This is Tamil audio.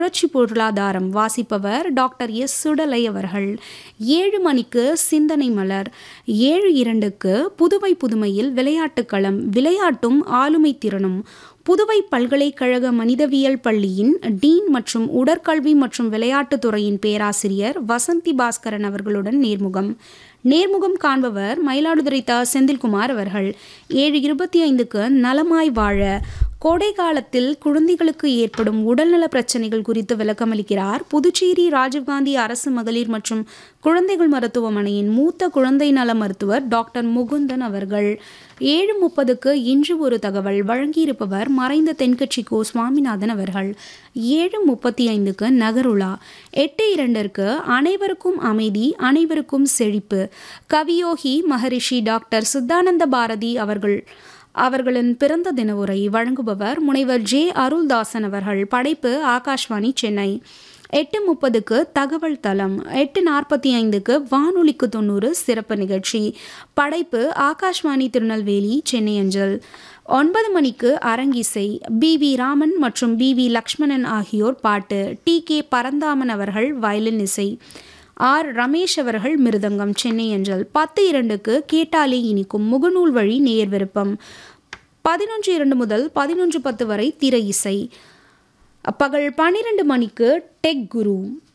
புரட்சி பொருளாதாரம் வாசிப்பவர் டாக்டர் எஸ் சுடலை அவர்கள் ஏழு மணிக்கு சிந்தனை மலர் ஏழு இரண்டுக்கு புதுவை புதுமையில் விளையாட்டுக்களம் விளையாட்டும் ஆளுமை திறனும் புதுவை பல்கலைக்கழக மனிதவியல் பள்ளியின் டீன் மற்றும் உடற்கல்வி மற்றும் விளையாட்டுத் துறையின் பேராசிரியர் வசந்தி பாஸ்கரன் அவர்களுடன் நேர்முகம் நேர்முகம் காண்பவர் மயிலாடுதுறை த செந்தில்குமார் அவர்கள் ஏழு இருபத்தி ஐந்துக்கு நலமாய் வாழ கோடை காலத்தில் குழந்தைகளுக்கு ஏற்படும் உடல்நல பிரச்சனைகள் குறித்து விளக்கமளிக்கிறார் புதுச்சேரி ராஜீவ்காந்தி அரசு மகளிர் மற்றும் குழந்தைகள் மருத்துவமனையின் மூத்த குழந்தை நல மருத்துவர் டாக்டர் முகுந்தன் அவர்கள் ஏழு முப்பதுக்கு இன்று ஒரு தகவல் வழங்கியிருப்பவர் மறைந்த தென்கட்சி கோ சுவாமிநாதன் அவர்கள் ஏழு முப்பத்தி ஐந்துக்கு நகருலா எட்டு இரண்டிற்கு அனைவருக்கும் அமைதி அனைவருக்கும் செழிப்பு கவியோகி மகரிஷி டாக்டர் சித்தானந்த பாரதி அவர்கள் அவர்களின் பிறந்த தின உரை வழங்குபவர் முனைவர் ஜே அருள்தாசன் அவர்கள் படைப்பு ஆகாஷ்வாணி சென்னை எட்டு முப்பதுக்கு தகவல் தளம் எட்டு நாற்பத்தி ஐந்துக்கு வானொலிக்கு தொண்ணூறு சிறப்பு நிகழ்ச்சி படைப்பு ஆகாஷ்வாணி திருநெல்வேலி சென்னை அஞ்சல் ஒன்பது மணிக்கு அரங்கிசை பி வி ராமன் மற்றும் பி வி லக்ஷ்மணன் ஆகியோர் பாட்டு டி கே பரந்தாமன் அவர்கள் வயலின் இசை ஆர் ரமேஷ் அவர்கள் மிருதங்கம் சென்னை அஞ்சல் பத்து இரண்டுக்கு கேட்டாலே இனிக்கும் முகநூல் வழி நேர் விருப்பம் பதினொன்று இரண்டு முதல் பதினொன்று பத்து வரை திரை இசை பகல் பன்னிரண்டு மணிக்கு டெக் குரு